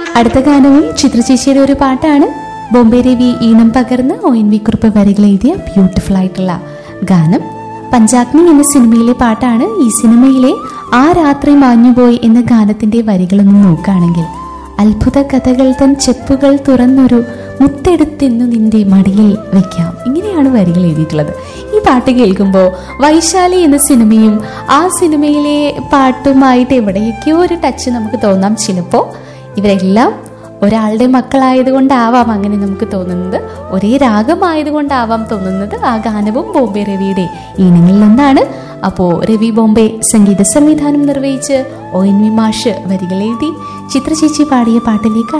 അടുത്ത ഗാനവും ചിത്രചേച്ചിയുടെ ഒരു പാട്ടാണ് ബോംബെ രവി ഈണം പകർന്ന് ഒ എൻ വി കുറിപ്പ് വരികൾ എഴുതിയ ബ്യൂട്ടിഫുൾ ആയിട്ടുള്ള ഗാനം പഞ്ചാഗ്നി എന്ന സിനിമയിലെ പാട്ടാണ് ഈ സിനിമയിലെ ആ രാത്രി മാഞ്ഞുപോയി എന്ന ഗാനത്തിന്റെ വരികളൊന്നും നോക്കുകയാണെങ്കിൽ അത്ഭുത കഥകൾ തൻ ചെപ്പുകൾ തുറന്നൊരു മുത്തെടുത്തെന്നു നിന്റെ മടിയിൽ വെക്കാം ഇങ്ങനെയാണ് വരികൾ എഴുതിയിട്ടുള്ളത് ഈ പാട്ട് കേൾക്കുമ്പോൾ വൈശാലി എന്ന സിനിമയും ആ സിനിമയിലെ പാട്ടുമായിട്ട് എവിടെയൊക്കെയോ ഒരു ടച്ച് നമുക്ക് തോന്നാം ചിലപ്പോൾ ഇവരെല്ലാം ഒരാളുടെ മക്കളായതുകൊണ്ടാവാം അങ്ങനെ നമുക്ക് തോന്നുന്നത് ഒരേ രാഗമായതുകൊണ്ടാവാം തോന്നുന്നത് ആ ഗാനവും ബോംബെ രവിയുടെ ഈണങ്ങളിൽ ഒന്നാണ് അപ്പോൾ രവി ബോംബെ സംഗീത സംവിധാനം നിർവഹിച്ച് ഒ എൻ വി മാഷ് വരികൾ എഴുതി ചിത്രചേച്ചി പാടിയ പാട്ടിലേക്ക്